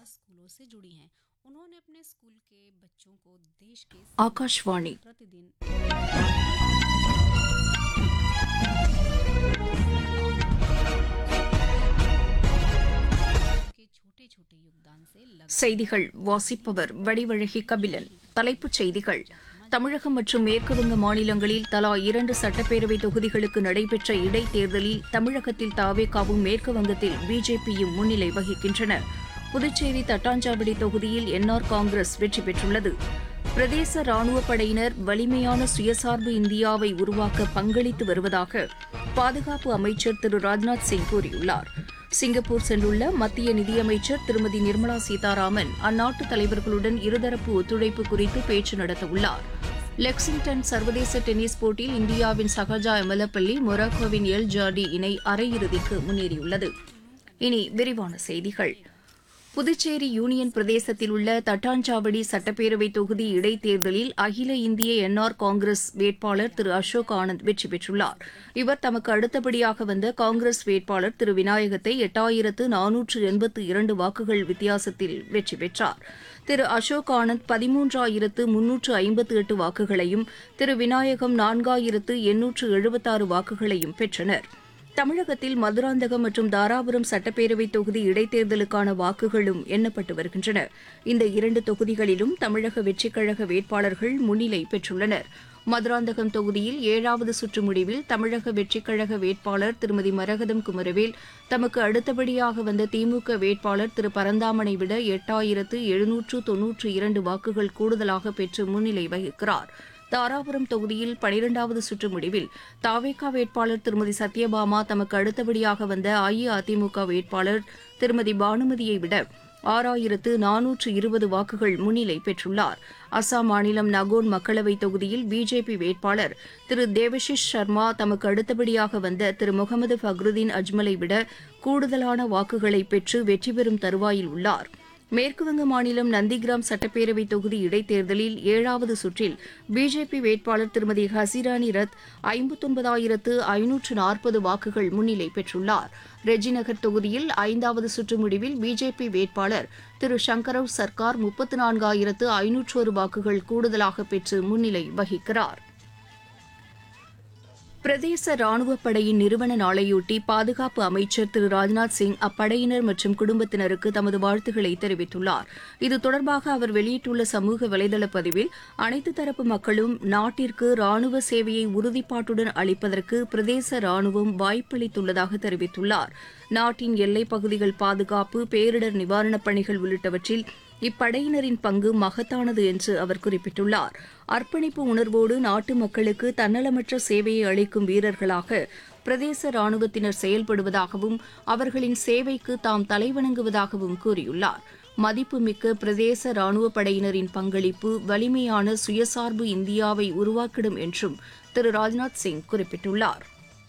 स्कूलों से जुड़ी हैं उन्होंने अपने स्कूल के बच्चों को देश के आकाशवाणी प्रतिदिन के छोटे छोटे योगदान से लग செய்திகள் வாசிப்பவர் வடிவழகி கபிலன் தலைப்புச் செய்திகள் தமிழகம் மற்றும் மேற்குவங்க மாநிலங்களில் தலா இரண்டு சட்டப்பேரவை தொகுதிகளுக்கு நடைபெற்ற இடைத்தேர்தலில் தமிழகத்தில் தாவேகாவும் மேற்கு வங்கத்தில் பிஜேபியும் முன்னிலை வகிக்கின்றன புதுச்சேரி தட்டாஞ்சாவடி தொகுதியில் என்ஆர் காங்கிரஸ் வெற்றி பெற்றுள்ளது பிரதேச ராணுவப் படையினர் வலிமையான சுயசார்பு இந்தியாவை உருவாக்க பங்களித்து வருவதாக பாதுகாப்பு அமைச்சர் திரு ராஜ்நாத் சிங் கூறியுள்ளார் சிங்கப்பூர் சென்றுள்ள மத்திய நிதியமைச்சர் திருமதி நிர்மலா சீதாராமன் அந்நாட்டு தலைவர்களுடன் இருதரப்பு ஒத்துழைப்பு குறித்து பேச்சு நடத்தவுள்ளார் லெக்சிங்டன் சர்வதேச டென்னிஸ் போட்டியில் இந்தியாவின் சகஜா எமலப்பள்ளி மொராக்கோவின் எல் ஜாடி இணை அரையிறுதிக்கு முன்னேறியுள்ளது இனி விரிவான செய்திகள் புதுச்சேரி யூனியன் பிரதேசத்தில் உள்ள தட்டாஞ்சாவடி சட்டப்பேரவை தொகுதி இடைத்தேர்தலில் அகில இந்திய என்ஆர் காங்கிரஸ் வேட்பாளர் திரு அசோக் ஆனந்த் வெற்றி பெற்றுள்ளார் இவர் தமக்கு அடுத்தபடியாக வந்த காங்கிரஸ் வேட்பாளர் திரு விநாயகத்தை எட்டாயிரத்து நானூற்று எண்பத்து இரண்டு வாக்குகள் வித்தியாசத்தில் வெற்றி பெற்றார் திரு அசோக் ஆனந்த் பதிமூன்றாயிரத்து முன்னூற்று ஐம்பத்து எட்டு வாக்குகளையும் திரு விநாயகம் நான்காயிரத்து எண்ணூற்று எழுபத்தாறு வாக்குகளையும் பெற்றனர் தமிழகத்தில் மதுராந்தகம் மற்றும் தாராபுரம் சட்டப்பேரவை தொகுதி இடைத்தேர்தலுக்கான வாக்குகளும் எண்ணப்பட்டு வருகின்றன இந்த இரண்டு தொகுதிகளிலும் தமிழக வெற்றிக் கழக வேட்பாளர்கள் முன்னிலை பெற்றுள்ளனர் மதுராந்தகம் தொகுதியில் ஏழாவது சுற்று முடிவில் தமிழக வெற்றிக் கழக வேட்பாளர் திருமதி மரகதம் குமரவேல் தமக்கு அடுத்தபடியாக வந்த திமுக வேட்பாளர் திரு பரந்தாமனை விட எட்டாயிரத்து எழுநூற்று தொன்னூற்று இரண்டு வாக்குகள் கூடுதலாக பெற்று முன்னிலை வகிக்கிறார் தாராபுரம் தொகுதியில் பனிரெண்டாவது சுற்று முடிவில் தாவேகா வேட்பாளர் திருமதி சத்யபாமா தமக்கு அடுத்தபடியாக வந்த அஇஅதிமுக வேட்பாளர் திருமதி பானுமதியை விட ஆறாயிரத்து நானூற்று இருபது வாக்குகள் முன்னிலை பெற்றுள்ளார் அசாம் மாநிலம் நகோன் மக்களவைத் தொகுதியில் பிஜேபி வேட்பாளர் திரு தேவஷிஷ் சர்மா தமக்கு அடுத்தபடியாக வந்த திரு முகமது ஃபக்ருதீன் அஜ்மலை விட கூடுதலான வாக்குகளை பெற்று வெற்றி பெறும் தருவாயில் உள்ளார் மேற்குவங்க மாநிலம் நந்திகிராம் சட்டப்பேரவை தொகுதி இடைத்தேர்தலில் ஏழாவது சுற்றில் பிஜேபி வேட்பாளர் திருமதி ஹசிராணி ரத் ஐம்பத்தொன்பதாயிரத்து ஐநூற்று நாற்பது வாக்குகள் முன்னிலை பெற்றுள்ளார் ரெஜிநகர் தொகுதியில் ஐந்தாவது சுற்று முடிவில் பிஜேபி வேட்பாளர் திரு சங்கரவ் சர்க்கார் முப்பத்து நான்காயிரத்து ஐநூற்றொரு வாக்குகள் கூடுதலாக பெற்று முன்னிலை வகிக்கிறார் பிரதேச ராணுவப் படையின் நிறுவன நாளையொட்டி பாதுகாப்பு அமைச்சர் திரு ராஜ்நாத் சிங் அப்படையினர் மற்றும் குடும்பத்தினருக்கு தமது வாழ்த்துக்களை தெரிவித்துள்ளார் இது தொடர்பாக அவர் வெளியிட்டுள்ள சமூக வலைதள பதிவில் அனைத்து தரப்பு மக்களும் நாட்டிற்கு ராணுவ சேவையை உறுதிப்பாட்டுடன் அளிப்பதற்கு பிரதேச ராணுவம் வாய்ப்பளித்துள்ளதாக தெரிவித்துள்ளார் நாட்டின் எல்லைப் பகுதிகள் பாதுகாப்பு பேரிடர் நிவாரணப் பணிகள் உள்ளிட்டவற்றில் இப்படையினரின் பங்கு மகத்தானது என்று அவர் குறிப்பிட்டுள்ளார் அர்ப்பணிப்பு உணர்வோடு நாட்டு மக்களுக்கு தன்னலமற்ற சேவையை அளிக்கும் வீரர்களாக பிரதேச ராணுவத்தினர் செயல்படுவதாகவும் அவர்களின் சேவைக்கு தாம் தலைவணங்குவதாகவும் கூறியுள்ளார் மதிப்புமிக்க பிரதேச ராணுவ படையினரின் பங்களிப்பு வலிமையான சுயசார்பு இந்தியாவை உருவாக்கிடும் என்றும் திரு ராஜ்நாத் சிங் குறிப்பிட்டுள்ளார்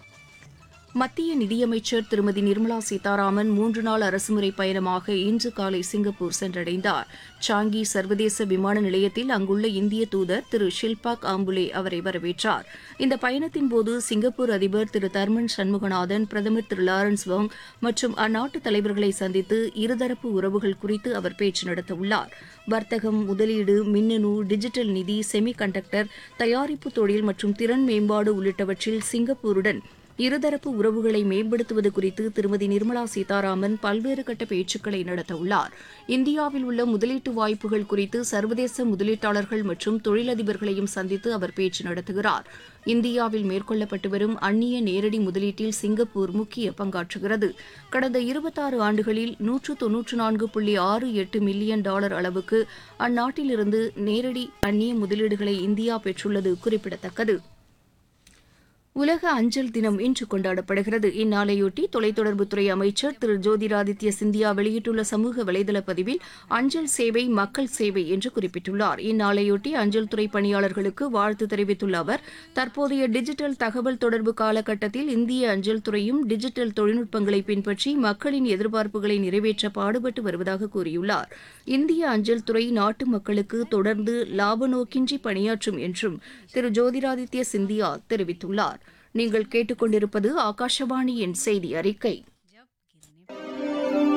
மத்திய நிதியமைச்சர் திருமதி நிர்மலா சீதாராமன் மூன்று நாள் அரசுமுறை பயணமாக இன்று காலை சிங்கப்பூர் சென்றடைந்தார் சாங்கி சர்வதேச விமான நிலையத்தில் அங்குள்ள இந்திய தூதர் திரு ஷில்பாக் ஆம்புலே அவரை வரவேற்றார் இந்த பயணத்தின் போது சிங்கப்பூர் அதிபர் திரு தர்மன் சண்முகநாதன் பிரதமர் திரு லாரன்ஸ் வாங் மற்றும் அந்நாட்டு தலைவர்களை சந்தித்து இருதரப்பு உறவுகள் குறித்து அவர் பேச்சு நடத்தவுள்ளார் வர்த்தகம் முதலீடு மின்னணு டிஜிட்டல் நிதி செமி கண்டக்டர் தயாரிப்பு தொழில் மற்றும் திறன் மேம்பாடு உள்ளிட்டவற்றில் சிங்கப்பூருடன் இருதரப்பு உறவுகளை மேம்படுத்துவது குறித்து திருமதி நிர்மலா சீதாராமன் பல்வேறு கட்ட பேச்சுக்களை நடத்தவுள்ளார் இந்தியாவில் உள்ள முதலீட்டு வாய்ப்புகள் குறித்து சர்வதேச முதலீட்டாளர்கள் மற்றும் தொழிலதிபர்களையும் சந்தித்து அவர் பேச்சு நடத்துகிறார் இந்தியாவில் மேற்கொள்ளப்பட்டு வரும் அந்நிய நேரடி முதலீட்டில் சிங்கப்பூர் முக்கிய பங்காற்றுகிறது கடந்த இருபத்தாறு ஆண்டுகளில் நூற்று தொன்னூற்று நான்கு புள்ளி ஆறு எட்டு மில்லியன் டாலர் அளவுக்கு அந்நாட்டிலிருந்து நேரடி அந்நிய முதலீடுகளை இந்தியா பெற்றுள்ளது குறிப்பிடத்தக்கது உலக அஞ்சல் தினம் இன்று கொண்டாடப்படுகிறது இந்நாளையொட்டி தொலைத்தொடர்புத்துறை அமைச்சர் திரு ஜோதிராதித்ய சிந்தியா வெளியிட்டுள்ள சமூக வலைதள பதிவில் அஞ்சல் சேவை மக்கள் சேவை என்று குறிப்பிட்டுள்ளார் இந்நாளையொட்டி அஞ்சல் துறை பணியாளர்களுக்கு வாழ்த்து தெரிவித்துள்ள அவர் தற்போதைய டிஜிட்டல் தகவல் தொடர்பு காலகட்டத்தில் இந்திய அஞ்சல் துறையும் டிஜிட்டல் தொழில்நுட்பங்களை பின்பற்றி மக்களின் எதிர்பார்ப்புகளை நிறைவேற்ற பாடுபட்டு வருவதாக கூறியுள்ளார் இந்திய அஞ்சல் துறை நாட்டு மக்களுக்கு தொடர்ந்து லாப நோக்கின்றி பணியாற்றும் என்றும் திரு ஜோதிராதித்ய சிந்தியா தெரிவித்துள்ளார் நீங்கள் கேட்டுக்கொண்டிருப்பது ஆகாஷவாணியின் செய்தி அறிக்கை